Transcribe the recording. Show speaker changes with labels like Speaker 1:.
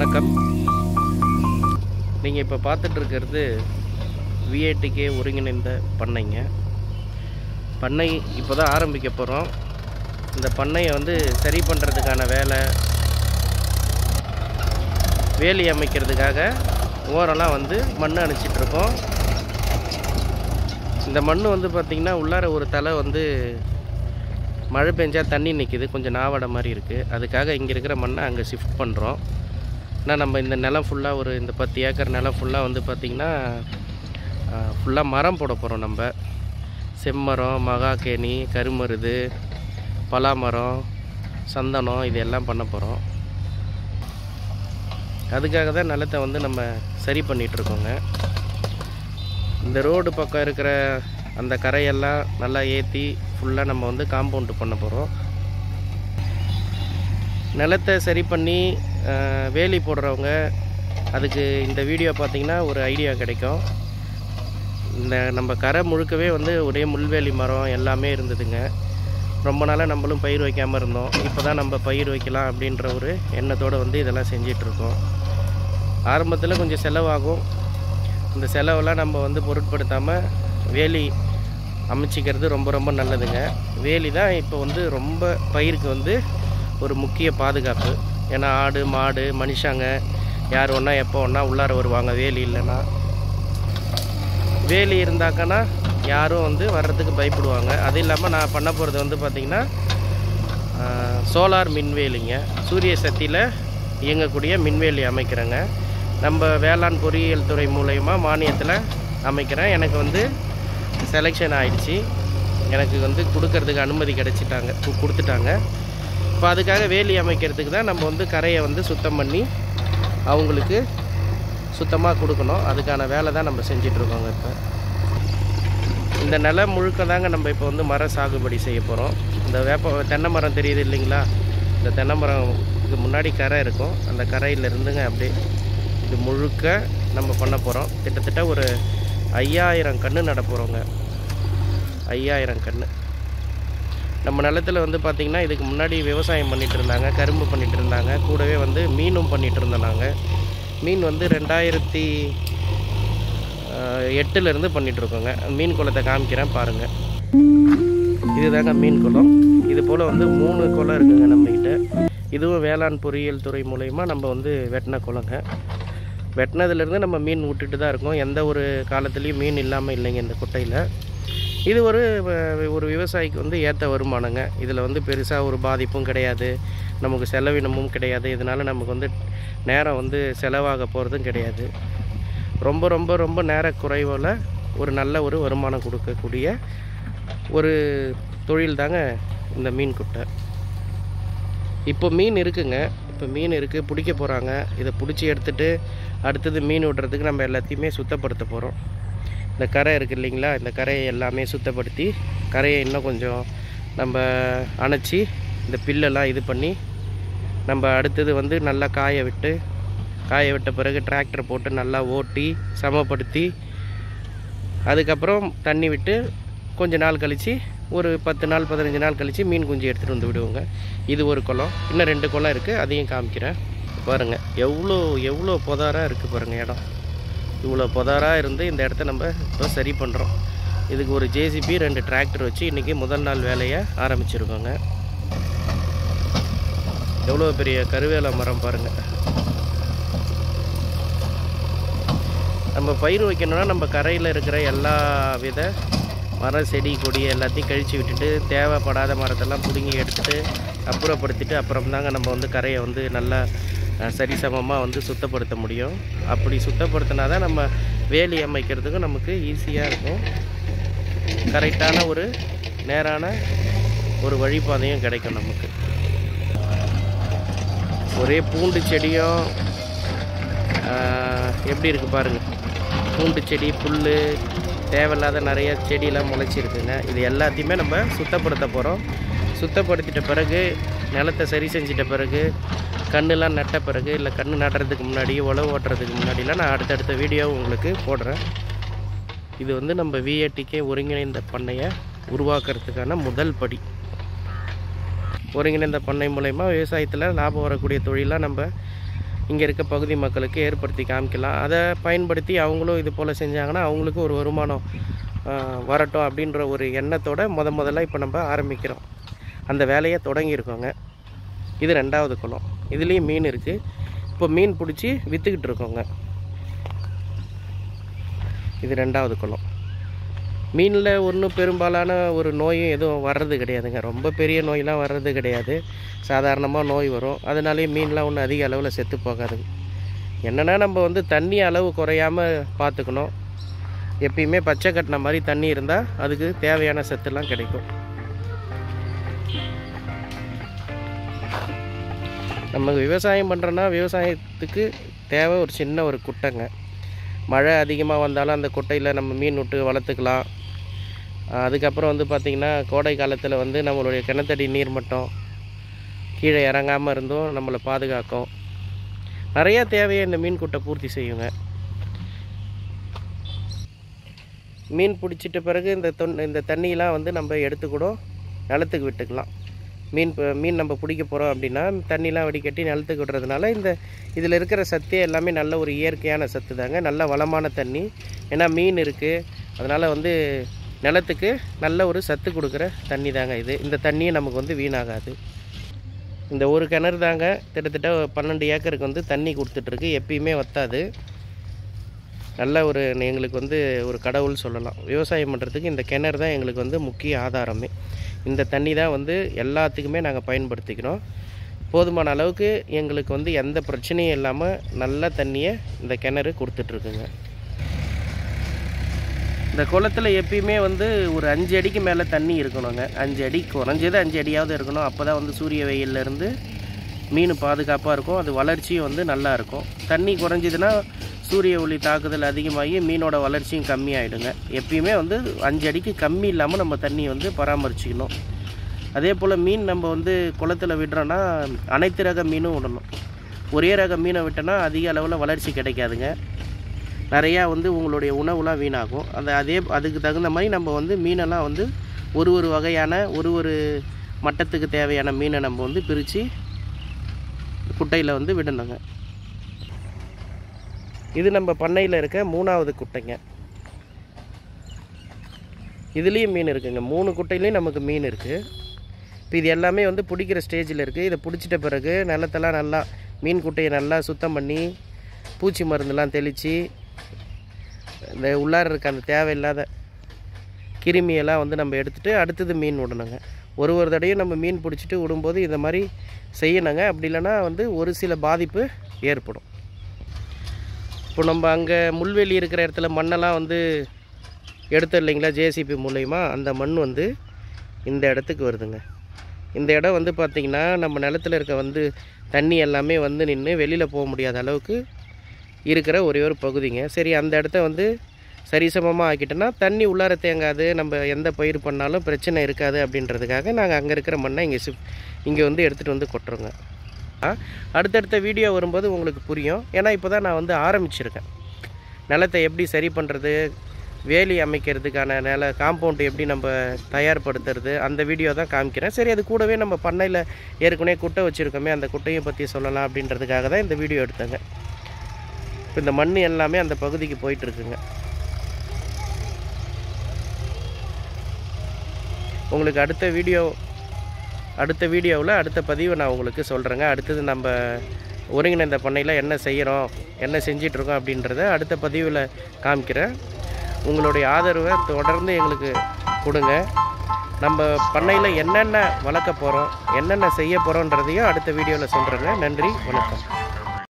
Speaker 1: வணக்கம் நீங்கள் இப்போ பார்த்துட்டு இருக்கிறது விஐடிகே ஒருங்கிணைந்த பண்ணைங்க பண்ணை இப்போ தான் ஆரம்பிக்க போகிறோம் இந்த பண்ணையை வந்து சரி பண்ணுறதுக்கான வேலை வேலி அமைக்கிறதுக்காக ஓரெல்லாம் வந்து மண் அணைச்சிட்ருக்கோம் இந்த மண் வந்து பார்த்திங்கன்னா உள்ளார ஒரு தலை வந்து மழை பெஞ்சா தண்ணி நிற்கிது கொஞ்சம் நாவடை மாதிரி இருக்குது அதுக்காக இங்கே இருக்கிற மண்ணை அங்கே ஷிஃப்ட் பண்ணுறோம் ஏன்னா நம்ம இந்த நிலம் ஃபுல்லாக ஒரு இந்த பத்து ஏக்கர் நிலம் ஃபுல்லாக வந்து பார்த்திங்கன்னா ஃபுல்லாக மரம் போட போகிறோம் நம்ம செம்மரம் மகாகேணி கருமருது பலாமரம் சந்தனம் இது எல்லாம் பண்ண போகிறோம் அதுக்காக தான் நிலத்தை வந்து நம்ம சரி பண்ணிகிட்ருக்கோங்க இந்த ரோடு பக்கம் இருக்கிற அந்த கரையெல்லாம் நல்லா ஏற்றி ஃபுல்லாக நம்ம வந்து காம்பவுண்டு பண்ண போகிறோம் நிலத்தை சரி பண்ணி அஹ், வேலி போடுறவங்க அதுக்கு இந்த வீடியோ பார்த்திங்கன்னா ஒரு ஐடியா கிடைக்கும் இந்த நம்ம கரை முழுக்கவே வந்து ஒரே முள்வேலி மரம் எல்லாமே இருந்ததுங்க ரொம்ப நாளாக நம்மளும் பயிர் வைக்காமல் இருந்தோம் இப்போ தான் நம்ம பயிர் வைக்கலாம் அப்படின்ற ஒரு எண்ணத்தோடு வந்து இதெல்லாம் செஞ்சிட்ருக்கோம் ஆரம்பத்தில் கொஞ்சம் செலவாகும் இந்த செலவெல்லாம் நம்ம வந்து பொருட்படுத்தாமல் வேலி அமைச்சிக்கிறது ரொம்ப ரொம்ப நல்லதுங்க வேலி தான் இப்போ வந்து ரொம்ப பயிருக்கு வந்து ஒரு முக்கிய பாதுகாப்பு ஏன்னா ஆடு மாடு மனுஷாங்க யார் ஒன்றா எப்போ ஒன்றா உள்ளார வருவாங்க வேலி இல்லைன்னா வேலி இருந்தாக்கன்னா யாரும் வந்து வர்றதுக்கு பயப்படுவாங்க அது இல்லாமல் நான் பண்ண போகிறது வந்து பார்த்திங்கன்னா சோலார் மின்வேலிங்க சூரிய சக்தியில் இயங்கக்கூடிய மின்வேலி அமைக்கிறேங்க நம்ம வேளாண் பொறியியல் துறை மூலயமா மானியத்தில் அமைக்கிறேன் எனக்கு வந்து செலெக்ஷன் ஆயிடுச்சு எனக்கு வந்து கொடுக்கறதுக்கு அனுமதி கிடச்சிட்டாங்க கு- கொடுத்துட்டாங்க இப்போ அதுக்காக வேலி அமைக்கிறதுக்கு தான் நம்ம வந்து கரையை வந்து சுத்தம் பண்ணி அவங்களுக்கு சுத்தமாக கொடுக்கணும் அதுக்கான வேலை தான் நம்ம செஞ்சிட்ருக்கோங்க இப்போ இந்த நிலம் முழுக்க தாங்க நம்ம இப்போ வந்து மர சாகுபடி செய்ய போகிறோம் இந்த வேப்ப தென்னை மரம் தெரியுது இல்லைங்களா இந்த தென்னை மரம் இது முன்னாடி கரை இருக்கும் அந்த கரையில இருந்துங்க அப்படியே இது முழுக்க நம்ம பண்ண போகிறோம் கிட்டத்தட்ட ஒரு ஐயாயிரம் கன்று நட போகிறோங்க ஐயாயிரம் கன்று நம்ம நிலத்துல வந்து பார்த்திங்கன்னா இதுக்கு முன்னாடி விவசாயம் பண்ணிட்டு இருந்தாங்க கரும்பு பண்ணிட்டு இருந்தாங்க கூடவே வந்து மீனும் பண்ணிட்டு இருந்தோம் நாங்கள் மீன் வந்து ரெண்டாயிரத்தி எட்டுலேருந்து பண்ணிகிட்ருக்கோங்க மீன் குளத்தை காமிக்கிறேன் பாருங்கள் இதுதாங்க மீன் குளம் இது போல் வந்து மூணு குளம் இருக்குங்க நம்மக்கிட்ட இதுவும் வேளாண் பொறியியல் துறை மூலயமா நம்ம வந்து வெட்டின குளங்க வெட்டினதுலேருந்து நம்ம மீன் விட்டுட்டு தான் இருக்கோம் எந்த ஒரு காலத்துலேயும் மீன் இல்லாமல் இல்லைங்க இந்த குட்டையில் இது ஒரு வ- ஒரு விவசாயிக்கு வந்து ஏற்ற வருமானங்க இதில் வந்து பெருசாக ஒரு பாதிப்பும் கிடையாது நமக்கு செலவினமும் கிடையாது இதனால் நமக்கு வந்து நேரம் வந்து செலவாக போகிறதும் கிடையாது ரொம்ப ரொம்ப ரொம்ப நேர குறைவில் ஒரு நல்ல ஒரு வருமானம் கொடுக்கக்கூடிய ஒரு தொழில் தாங்க இந்த மீன் குட்டை இப்போ மீன் இருக்குங்க இப்போ மீன் இருக்குது பிடிக்க போகிறாங்க இதை பிடிச்சி எடுத்துட்டு அடுத்தது மீன் விடுறதுக்கு நம்ம எல்லாத்தையுமே சுத்தப்படுத்த போகிறோம் இந்த கரை இருக்குது இல்லைங்களா இந்த கரையை எல்லாமே சுத்தப்படுத்தி கரையை இன்னும் கொஞ்சம் நம்ம அணைச்சி இந்த பில்லெல்லாம் இது பண்ணி நம்ம அடுத்தது வந்து நல்லா காய விட்டு காய விட்ட பிறகு டிராக்டர் போட்டு நல்லா ஓட்டி சமப்படுத்தி அதுக்கப்புறம் தண்ணி விட்டு கொஞ்ச நாள் கழித்து ஒரு பத்து நாள் பதினஞ்சு நாள் கழித்து மீன் குஞ்சு எடுத்துகிட்டு வந்து விடுவோங்க இது ஒரு குளம் இன்னும் ரெண்டு குளம் இருக்குது அதையும் காமிக்கிறேன் பாருங்கள் எவ்வளோ எவ்வளோ புதாராக இருக்குது பாருங்கள் இடம் இவ்வளோ புதாராக இருந்து இந்த இடத்த நம்ம இப்போ சரி பண்ணுறோம் இதுக்கு ஒரு ஜேசிபி ரெண்டு டிராக்டர் வச்சு இன்றைக்கி முதல் நாள் வேலையை ஆரம்பிச்சிருக்கோங்க எவ்வளோ பெரிய கருவேல மரம் பாருங்கள் நம்ம பயிர் வைக்கணும்னா நம்ம கரையில் இருக்கிற எல்லா வித மரம் செடி கொடி எல்லாத்தையும் கழித்து விட்டுட்டு தேவைப்படாத மரத்தெல்லாம் பிடுங்கி எடுத்துட்டு அப்புறப்படுத்திட்டு அப்புறம் தாங்க நம்ம வந்து கரையை வந்து நல்லா அஹ், சரிசமமாக வந்து சுத்தப்படுத்த முடியும் அப்படி சுத்தப்படுத்தினா தான் நம்ம வேலி அமைக்கிறதுக்கும் நமக்கு ஈஸியாக இருக்கும் கரெக்டான ஒரு நேரான ஒரு வழிபாதையும் கிடைக்கும் நமக்கு ஒரே பூண்டு செடியும் ஆஹ், எப்படி இருக்குது பாருங்கள் பூண்டு செடி புல் தேவையில்லாத நிறைய செடியெல்லாம் முளைச்சிருக்குங்க இது எல்லாத்தையுமே நம்ம சுத்தப்படுத்த போகிறோம் சுத்தப்படுத்திட்ட பிறகு நிலத்தை சரி செஞ்சிட்ட பிறகு கண்ணுலாம் நட்ட பிறகு இல்லை கண்ணு நடுறதுக்கு முன்னாடி உழவு ஓட்டுறதுக்கு முன்னாடிலாம் நான் அடுத்தடுத்த வீடியோ உங்களுக்கு போடுறேன் இது வந்து நம்ம விஏடிக்கே ஒருங்கிணைந்த பண்ணையை உருவாக்குறதுக்கான முதல் படி ஒருங்கிணைந்த பண்ணை மூலயமா விவசாயத்தில் லாபம் வரக்கூடிய தொழிலாக நம்ம இங்கே இருக்க பகுதி மக்களுக்கு ஏற்படுத்தி காமிக்கலாம் அதை பயன்படுத்தி அவங்களும் இது போல் செஞ்சாங்கன்னா அவங்களுக்கும் ஒரு வருமானம் ஆஹ், வரட்டும் அப்படின்ற ஒரு எண்ணத்தோட முத முதல்ல இப்போ நம்ம ஆரம்பிக்கிறோம் அந்த வேலையை தொடங்கியிருக்கோங்க இது ரெண்டாவது குளம் இதுலேயும் மீன் இருக்குது இப்போ மீன் பிடிச்சி விற்றுக்கிட்டு இருக்கோங்க இது ரெண்டாவது குளம் மீனில் ஒன்றும் பெரும்பாலான ஒரு நோயும் எதுவும் வர்றது கிடையாதுங்க ரொம்ப பெரிய நோயெலாம் வர்றது கிடையாது சாதாரணமாக நோய் வரும் அதனாலேயே மீன்லாம் ஒன்றும் அதிக அளவில் செத்து போகாதுங்க என்னென்னா நம்ம வந்து தண்ணி அளவு குறையாமல் பார்த்துக்கணும் எப்பயுமே பச்சை கட்டின மாதிரி தண்ணி இருந்தால் அதுக்கு தேவையான சத்துலாம் கிடைக்கும் நம்ம விவசாயம் பண்ணுறோன்னா விவசாயத்துக்கு தேவை ஒரு சின்ன ஒரு குட்டைங்க மழை அதிகமாக வந்தாலும் அந்த குட்டையில் நம்ம மீன் விட்டு வளர்த்துக்கலாம் ஆஹ் அதுக்கப்புறம் வந்து பார்த்திங்கன்னா கோடை காலத்தில் வந்து நம்மளுடைய கிணத்தடி நீர் மட்டம் கீழே இறங்காமல் இருந்தும் நம்மளை பாதுகாக்கும் நிறைய தேவையை இந்த மீன் குட்டை பூர்த்தி செய்யுங்க மீன் பிடிச்சிட்ட பிறகு இந்த தொன் இந்த தண்ணியெலாம் வந்து நம்ம எடுத்து கூட நிலத்துக்கு விட்டுக்கலாம் மீன் ப- மீன் நம்ம பிடிக்க போகிறோம் அப்படின்னா தண்ணிலாம் வடிகட்டி நிலத்துக்கு விடுறதுனால இந்த இதில் இருக்கிற சத்தே எல்லாமே நல்ல ஒரு இயற்கையான சத்து தாங்க நல்ல வளமான தண்ணி ஏன்னா மீன் இருக்குது அதனால் வந்து நிலத்துக்கு நல்ல ஒரு சத்து கொடுக்குற தண்ணி தாங்க இது இந்த தண்ணியும் நமக்கு வந்து வீணாகாது இந்த ஒரு கிணறு தாங்க கிட்டத்தட்ட பன்னெண்டு ஏக்கருக்கு வந்து தண்ணி கொடுத்துட்ருக்கு எப்பயுமே வத்தாது நல்ல ஒரு எங்களுக்கு வந்து ஒரு கடவுள் சொல்லலாம் விவசாயம் பண்ணுறதுக்கு இந்த கிணறு தான் எங்களுக்கு வந்து முக்கிய ஆதாரமே இந்த தண்ணி தான் வந்து எல்லாத்துக்குமே நாங்கள் பயன்படுத்திக்கிறோம் போதுமான அளவுக்கு எங்களுக்கு வந்து எந்த பிரச்சனையும் இல்லாமல் நல்ல தண்ணியை இந்த கிணறு கொடுத்துட்ருக்குங்க இந்த குளத்தில் எப்பயுமே வந்து ஒரு அஞ்சு அடிக்கு மேலே தண்ணி இருக்கணுங்க அஞ்சு அடி குறைஞ்சது அஞ்சு அடியாவது இருக்கணும் அப்போ தான் வந்து சூரிய வெயில்ல இருந்து மீன் பாதுகாப்பாக இருக்கும் அது வளர்ச்சியும் வந்து நல்லா இருக்கும் தண்ணி குறைஞ்சதுன்னா சூரிய ஒளி தாக்குதல் அதிகமாகி மீனோட வளர்ச்சியும் கம்மியாயிடுங்க எப்பயுமே வந்து அஞ்சு அடிக்கு கம்மி இல்லாமல் நம்ம தண்ணி வந்து பராமரிச்சுக்கணும் அதே போல் மீன் நம்ம வந்து குளத்துல விடுறோன்னா அனைத்து ரக மீனும் விடணும் ஒரே ரக மீனை விட்டோன்னா அதிக அளவில் வளர்ச்சி கிடைக்காதுங்க நிறையா வந்து உங்களுடைய உணவுலாம் வீணாகும் அந்த அதே அதுக்கு தகுந்த மாதிரி நம்ம வந்து மீனெல்லாம் வந்து ஒரு ஒரு வகையான ஒரு ஒரு மட்டத்துக்கு தேவையான மீனை நம்ம வந்து பிரித்து குட்டையில் வந்து விடணுங்க இது நம்ம பண்ணையில் இருக்க மூணாவது குட்டைங்க இதுலேயும் மீன் இருக்குங்க மூணு குட்டையிலையும் நமக்கு மீன் இருக்குது இப்போ இது எல்லாமே வந்து பிடிக்கிற ஸ்டேஜில் இருக்குது இதை பிடிச்சிட்ட பிறகு நிலத்தெல்லாம் நல்லா மீன் குட்டையை நல்லா சுத்தம் பண்ணி பூச்சி மருந்துலாம் தெளித்து இந்த உள்ளார இருக்க அந்த தேவையில்லாத கிருமியெல்லாம் வந்து நம்ம எடுத்துகிட்டு அடுத்தது மீன் விடணுங்க ஒரு ஒரு தடையும் நம்ம மீன் பிடிச்சிட்டு விடும்போது இந்த மாதிரி செய்யணுங்க அப்படி இல்லைன்னா வந்து ஒரு சில பாதிப்பு ஏற்படும் இப்போ நம்ம அங்கே முள்வெளி இருக்கிற இடத்துல மண்ணெல்லாம் வந்து எடுத்து இல்லைங்களா ஜேசிபி மூலயமா அந்த மண் வந்து இந்த இடத்துக்கு வருதுங்க இந்த இடம் வந்து பார்த்திங்கன்னா நம்ம நிலத்துல இருக்க வந்து தண்ணி எல்லாமே வந்து நின்று வெளியில் போக முடியாத அளவுக்கு இருக்கிற ஒரே ஒரு பகுதிங்க சரி அந்த இடத்த வந்து சரிசமமாக ஆக்கிட்டோன்னா தண்ணி உள்ளார தேங்காது நம்ம எந்த பயிர் பண்ணாலும் பிரச்சனை இருக்காது அப்படின்றதுக்காக நாங்கள் அங்கே இருக்கிற மண்ணை இங்கே ஷிஃப்ட் இங்கே வந்து எடுத்துகிட்டு வந்து கொட்டுறோங்க ஆ, அடுத்தடுத்த வீடியோ வரும்போது உங்களுக்கு புரியும் ஏன்னா இப்போ தான் நான் வந்து ஆரம்பிச்சிருக்கேன் நிலத்தை எப்படி சரி பண்ணுறது வேலி அமைக்கிறதுக்கான நில காம்பவுண்ட் எப்படி நம்ம தயார்படுத்துறது அந்த வீடியோ தான் காமிக்கிறேன் சரி அது கூடவே நம்ம பண்ணையில் ஏற்கனவே குட்டை வச்சுருக்கோமே அந்த குட்டையை பற்றி சொல்லலாம் அப்படின்றதுக்காக தான் இந்த வீடியோ எடுத்தேங்க இப்போ இந்த மண் எல்லாமே அந்த பகுதிக்கு போயிட்டுருக்குங்க உங்களுக்கு அடுத்த வீடியோ அடுத்த வீடியோவில் அடுத்த பதிவை நான் உங்களுக்கு சொல்கிறேங்க அடுத்தது நம்ம ஒருங்கிணைந்த பண்ணையில் என்ன செய்கிறோம் என்ன செஞ்சிட்ருக்கோம் அப்படின்றத அடுத்த பதிவில் காமிக்கிறேன் உங்களுடைய ஆதரவை தொடர்ந்து எங்களுக்கு கொடுங்க நம்ம பண்ணையில் என்னென்ன வளர்க்க போகிறோம் என்னென்ன செய்ய போகிறோன்றதையும் அடுத்த வீடியோவில் சொல்கிறேங்க நன்றி வணக்கம்